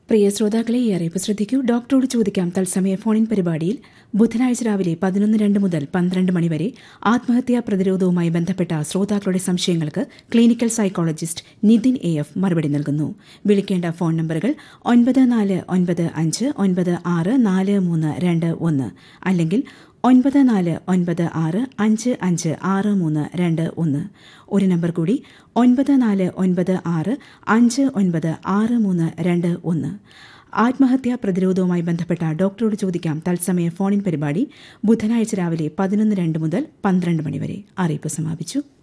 പ്രിയ ശ്രോതാക്കളെ ഈ അറിയിപ്പ് ശ്രദ്ധിക്കൂ ഡോക്ടറോട് ചോദിക്കാം തത്സമയ ഫോണിൻ പരിപാടിയിൽ ബുധനാഴ്ച രാവിലെ പതിനൊന്ന് രണ്ട് മുതൽ പന്ത്രണ്ട് മണിവരെ ആത്മഹത്യാ പ്രതിരോധവുമായി ബന്ധപ്പെട്ട ശ്രോതാക്കളുടെ സംശയങ്ങൾക്ക് clinical psychologist Nithin A F മറുപടി നൽകുന്നു വിളിക്കേണ്ട ഫോൺ നമ്പറുകൾ ഒൻപത് നാല് ഒൻപത് അഞ്ച് ഒൻപത് ആറ് നാല് മൂന്ന് രണ്ട് ഒന്ന് അല്ലെങ്കിൽ ഒൻപത് നാല് ഒൻപത് ആറ് അഞ്ച് അഞ്ച് ആറ് മൂന്ന് രണ്ട് ഒന്ന് ഒരു നമ്പർ കൂടി ഒൻപത് നാല് ഒൻപത് ആറ് അഞ്ച് ഒൻപത് ആറ് മൂന്ന് രണ്ട് ഒന്ന് ആത്മഹത്യാ പ്രതിരോധവുമായി ബന്ധപ്പെട്ട ഡോക്ടറോട് ചോദിക്കാം തത്സമയ ഫോണിൻ പരിപാടി ബുധനാഴ്ച രാവിലെ പതിനൊന്ന് രണ്ട് മുതൽ പന്ത്രണ്ട് മണിവരെ അറിയിപ്പ് സമാപിച്ചു